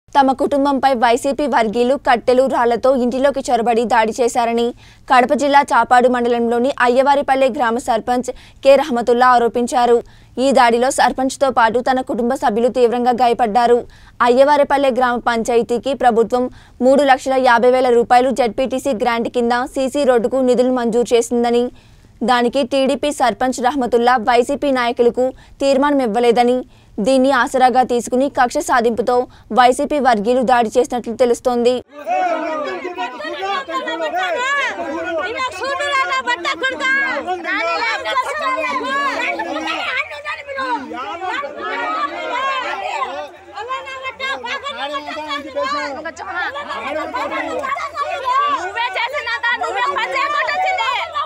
తమ కుటుంబంపై వైసీపీ వర్గీయులు కట్టెలు రాళ్లతో ఇంటిలోకి చొరబడి దాడి చేశారని కడప జిల్లా చాపాడు మండలంలోని అయ్యవారిపల్లె గ్రామ సర్పంచ్ కె రహమతుల్లా ఆరోపించారు ఈ దాడిలో సర్పంచ్తో పాటు తన కుటుంబ సభ్యులు తీవ్రంగా గాయపడ్డారు అయ్యవారిపల్లె గ్రామ పంచాయతీకి ప్రభుత్వం మూడు లక్షల యాభై వేల రూపాయలు జడ్పీటీసీ గ్రాంట్ కింద సీసీ రోడ్డుకు నిధులు మంజూరు చేసిందని దానికి టీడీపీ సర్పంచ్ రహమతుల్లా వైసీపీ నాయకులకు తీర్మానం ఇవ్వలేదని దీన్ని ఆసరాగా తీసుకుని కక్ష సాధింపుతో వైసీపీ వర్గీయులు దాడి చేసినట్లు తెలుస్తోంది నువ్వే చేసినంత నువ్వే పని చేయకుండా వచ్చింది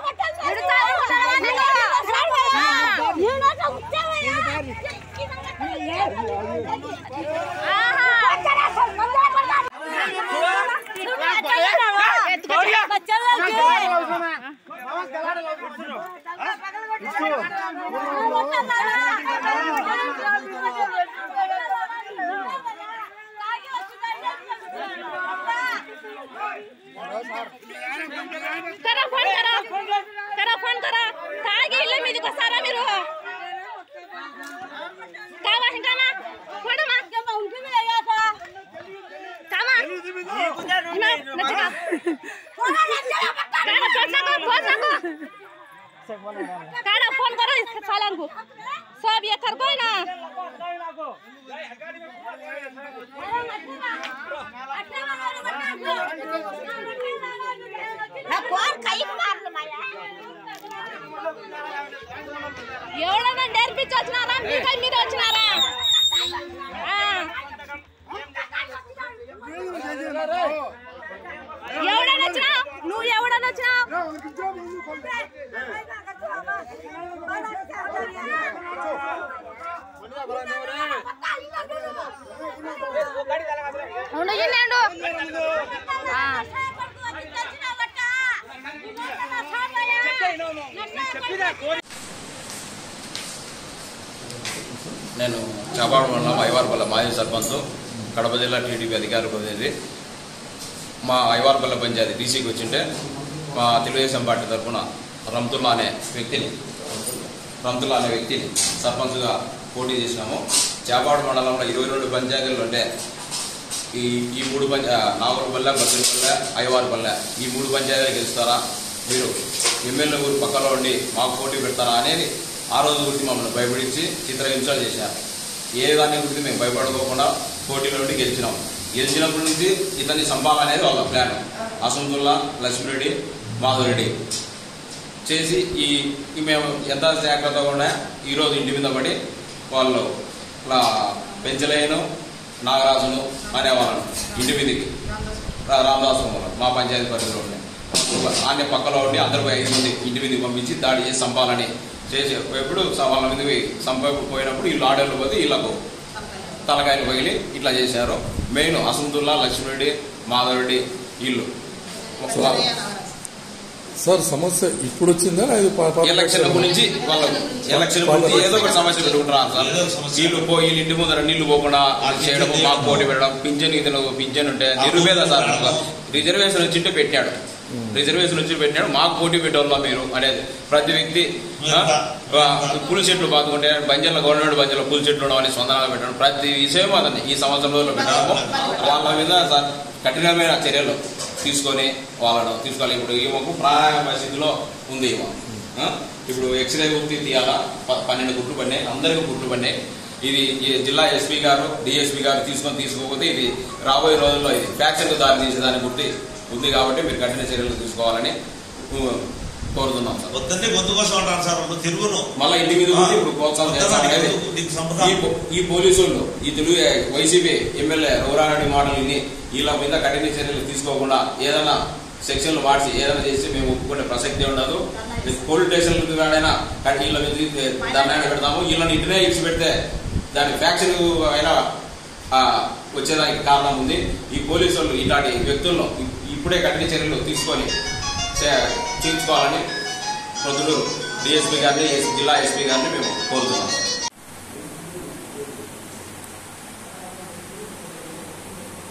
करा फोन करा करा फोन करा తాగి ఇల్లు మీదకి వస్తారా మీరు కావా ఇంకామా పోడమా కామా ఇమా నచ్చగా కాడ ఫోన్ నాకు ఫోన్ నాకు కాడ ఫోన్ करो इस सालन को सब ये कर कोई ना ఎవడన్నా నేర్పించి వచ్చినారా మీకై మీరు వచ్చినారా ఆ. ఎవడన్నా వచ్చినా నువ్వు ఎవడన్నా వచ్చినా ఉండు ఇన్నేండు నేను చాపాడు మండలం ఐవార్పల్లె మాజీ సర్పంచ్ కడప జిల్లా టీడీపీ అధికార ప్రతినిధి మా ఐవార్పల్లె పంచాయతీ డీసీకి వచ్చింటే మా తెలుగుదేశం పార్టీ తరఫున రంతుల్లా అనే వ్యక్తిని రంతుల్లా అనే వ్యక్తిని సర్పంచ్గా పోటీ చేసినాము చాపాడు మండలంలో ఇరవై రెండు పంచాయతీలు ఉంటే ఈ ఈ మూడు పంచ నాగరపల్లె బద్రిపల్లె ఐవారిపల్లె ఈ మూడు పంచాయతీలు గెలుస్తారా మీరు ఎమ్మెల్యే ఊరు పక్కలో ఉండి మాకు పోటీ పెడతారా అనేది ఆ రోజు గురించి మమ్మల్ని భయపడించి చిత్రహింసలు చేశారు ఏ దాని గురించి మేము భయపడుకోకుండా పోటీలో ఉండి గెలిచినాం గెలిచినప్పటి నుంచి ఇతన్ని సంపాలనేది వాళ్ళ ప్లాన్ అసంతుల్లా లక్ష్మిరెడ్డి మాధవరెడ్డి చేసి ఈ ఈ మేము ఎంత జాగ్రత్తగా ఉన్నా ఈరోజు ఇంటి మీద పడి వాళ్ళు ఇట్లా పెంచలేను నాగరాజును అనేవాళ్ళను ఇంటి మీదకి రా- రామదాసు వాళ్ళు మా పంచాయతీ పరిధిలో ఉండే ఆయన పక్కలో ఉండి అందరూ ఐదు మంది ఇంటి మీదకి పంపించి దాడి చేసి చంపాలని చేసి ఎప్పుడు స- వాళ్ళ మీదకి చంప పోయినప్పుడు వీళ్ళు ఆర్డర్లు పోతే వీళ్ళకు తలకాయలు పగిలి ఇట్లా చేశారు మెయిన్ అసంతుల్లా లక్ష్మిరెడ్డి మాధవరెడ్డి వీళ్ళు సార్ సమస్య ఇప్పుడు వచ్చిందా ఇది పా- పా- ఎలక్షన్ గురించి వాళ్ళు ఎలక్షన్ గురించి ఏదో ఒక సమస్య పెట్టుకుంటున్నారు సార్ వీళ్ళు పో వీళ్ళు ఇంటి ముందర నీళ్లు పోకుండా చేయడం మాకు పోటీ పెట్టడం పింఛన్ ఇతను పింఛన్ ఉంటే నిరుపేద సార్ రిజర్వేషన్ వచ్చింటే పెట్టాడు రిజర్వేషన్ వచ్చి పెట్టాడు మాకు పోటీ పెట్టవాలా మీరు అనేది ప్రతి వ్యక్తి ఆ, ఆ, పూల చెట్లు పాతుకుంటే బంజర్ల గవర్నమెంట్ బంజర్లో పూల చెట్లు ఉండవని స్వందనాలు పెట్టడం ప్రతి విషయం అతన్ని ఈ సంవత్సరం రోజుల్లో పెట్టడము వాళ్ళ మీద సార్ కఠినమైన చర్యలు తీసుకొని వాళ్ళను తీసుకోవాలి ఇప్పుడు ఈమెకు ప్రాణాయామ స్థితిలో ఉంది ఈమె ఆ? ఇప్పుడు ఎక్స్రే గుర్తి తీయాలా ప- పన్నెండు గుట్లు పడినాయి అందరికీ గుట్లు పడినాయి ఇది ఈ జిల్లా ఎస్పీ గారు డిఎస్పీ గారు తీసుకొని తీసుకోకపోతే ఇది రాబోయే రోజుల్లో ఇది ఫ్యాక్షన్ దారి తీసేదాని గుర్తి ఉంది కాబట్టి మీరు కఠిన చర్యలు తీసుకోవాలని ఉ, కోరుతున్నాం సార్ వద్దంటే గొంతు కోసం అంటారు సార్ నువ్వు తిరుగును మళ్ళీ ఇంటి మీద ఉంది ఇప్పుడు ప్రోత్సాహం చేస్తాను కానీ నీకు సంపద ఈ పో- ఈ పోలీసు వాళ్ళు ఈ తెలుగు వైసీపీ ఎమ్మెల్యే రఘురారెడ్డి మాటలు విని వీళ్ళ మీద కఠిన చర్యలు తీసుకోకుండా ఏదైనా సెక్షన్లు మార్చి ఏదైనా చేసి మేము ఒప్పుకునే ప్రసక్తి ఉండదు పోలీస్ స్టేషన్లకు కాడైనా వీళ్ళ మీద దండాన్ని పెడతాము వీళ్ళని ఇంటినే ఇచ్చి పెడితే దాని ఫ్యాక్షన్ అయినా ఆ, వచ్చేదానికి కారణం ఉంది ఈ పోలీసు వాళ్ళు ఇలాంటి వ్యక్తులను ఇ- ఇప్పుడే కఠిన చర్యలు తీసుకొని చే- తీర్చుకోవాలని ప్రజలు డిఎస్పీ గారిని ఎస్- జిల్లా ఎస్పీ గారిని మేము కోరుతున్నాం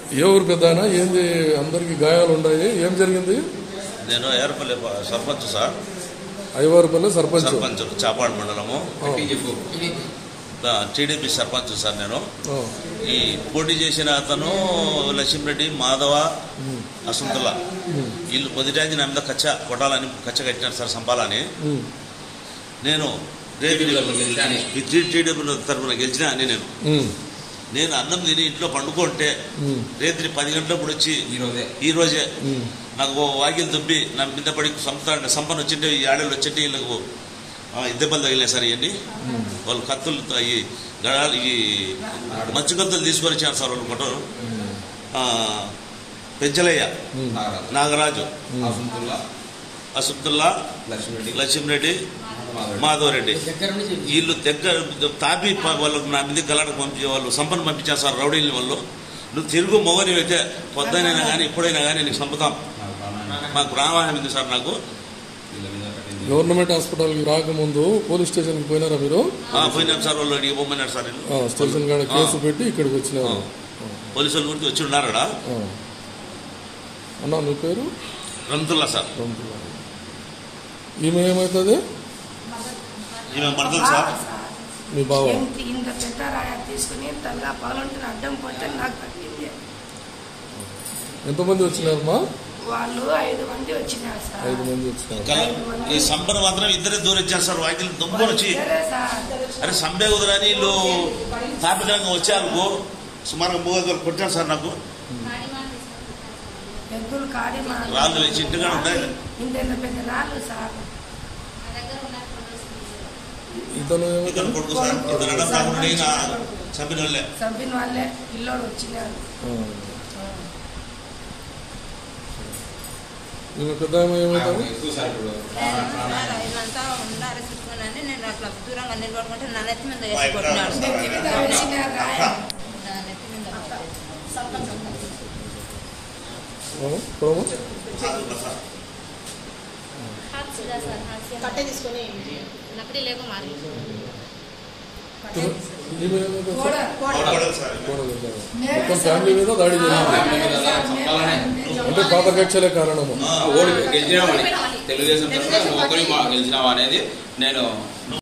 ఏ ఊరు పెద్ద ఆయన ఏంది అందరికి గాయాలు ఉన్నాయి ఏం జరిగింది నేను ఏర్పల్లి సర్పంచ్ సార్ అయ్యవారిపల్లి సర్పంచ్ సర్పంచ్ చాపాడు మండలము ఆ, టీడీపీ సర్పంచ్ సార్ నేను ఆ, ఈ పోటీ చేసిన అతను లక్ష్మీరెడ్డి మాధవ అసంతుల్లా ఉమ్, వీళ్ళు మొదటి నా మీద కచ్చ కొట్టాలని కచ్చ కట్టినారు సార్ సంపాలని ఉమ్, నేను టీడీపీ తరపున గెలిచినా అని. ఈ టీడీపీ తరఫున గెలిచినా అని నేను ఉమ్, నేను అన్నం తిని ఇంట్లో పండుకుంటే ఉమ్, రేత్రి పది గంటలప్పుడు వచ్చి ఈ రోజే ఈ రోజే ఉమ్, నాకు ఓ వాకిలు దుబ్బి నా మీద పడి సంస్థ సంపన్న వచ్చింటే ఈ ఆడలు వచ్చింటే వీళ్ళకు ఆ, దెబ్బలు తగిలినాయి సార్ ఇవన్నీ వాళ్ళు కత్తులు ఈ గడాలు ఈ మంచు కత్తులు తీసుకొని వచ్చారు సార్ వాళ్ళు కొట్టరు ఆ, పెంచలయ్య ఉమ్, నాగరాజు నాగరాజు అసంతుల్లా అసదుల్లా లక్ష్మీరెడ్డి లక్ష్మీరెడ్డి మాధవ్ మాధవరెడ్డి వీళ్ళు దగ్గర తాపి ప- వాళ్ళకు నా మీద గలాటకు పంపించే వాళ్ళు సంపన్న పంపించారు సార్ రౌడీలు వాళ్ళు నువ్వు తిరుగు మొగని అయితే పొద్దునైనా కానీ ఇప్పుడైనా కానీ నీకు చంపుతాం మాకు ప్రాణహాని ఉంది సార్ నాకు వీళ్ళ మీద కట్టింది గవర్నమెంట్ హాస్పిటల్కి రాకముందు పోలీస్ స్టేషన్కి పోయినారా మీరు ఆ, పోయినాం సార్ వాళ్ళు అడిగి పోమన్నారు సార్ వీళ్ళు. ఆ, స్టేషన్ కాడ కేసు పెట్టి ఇక్కడికి వచ్చినారు పోలీసు వాళ్ళు గురించి వచ్చి ఉన్నారా ఆ. అన్నా మీ పేరు రంతుల్లా సార్ రంతుల. ఈమె ఏమవుతుంది ఈమె మడతలు సార్ మీ బావ ఇంత ఇంత పెద్ద రాయ తీసుకుని తల్లా పాలంటే అడ్డం కొట్టి నాకు తగ్గింది ఎంతమంది వచ్చినారమ్మా వాళ్ళు ఐదు మంది వచ్చినారు సార్ ఐదు మంది వచ్చినారు కల- ఈ సంబరం మాత్రం ఇద్దరే దూరం వచ్చారు సార్ వాకిలు దొంగలు వచ్చి సరే సార్ అరే సంబే కుదరని వీళ్ళు తాపికంగా వచ్చారు సుమారుగా మూడు కొట్టారు సార్ నాకు ఎద్దులు కాడి మా రాళ్ళు వేసి ఇంటిగా ఉన్నాయి ఇంత ఇంత పెద్ద రాళ్ళు సార్ ఇతను ఏమవుతుంది ఇద్దరు కొడుకు సార్ ఇద్దరు అన్నం కాకుండా ఈయన చంపిన వాళ్ళే చంపిన వాళ్ళే పిల్లోడు వచ్చినారు ఆ. ఈమె పెద్ద ఆమె ఏమవుతుంది ఎక్కువ సార్ ఇప్పుడు ఇదంతా ఉండాలి చుట్టుకుని నేను అట్లా దూరంగా నిలబడుకుంటే నా నెత్తి మీద మా వేసి ఇక్కడ కొట్టినాడు నెత్తి మీద వేసినారు రాయ నా నెత్తి మీద ఆ, ఇప్పుడమ్మా? కట్టె తీసుకొని లకడీ లేక మారి ఈమె ఏమవుతుంది సార్? కూడా కొడవలు సార్ కోడలు కదా. మొత్తం ఫ్యామిలీ మీద దాడి జరిగింది చంపాలనే అంటే పాత కక్షలే కారణము ఓడి గెలిచినామని తెలుగుదేశం తరఫున ఒకరి మా గెలిచినావా అనేది నేను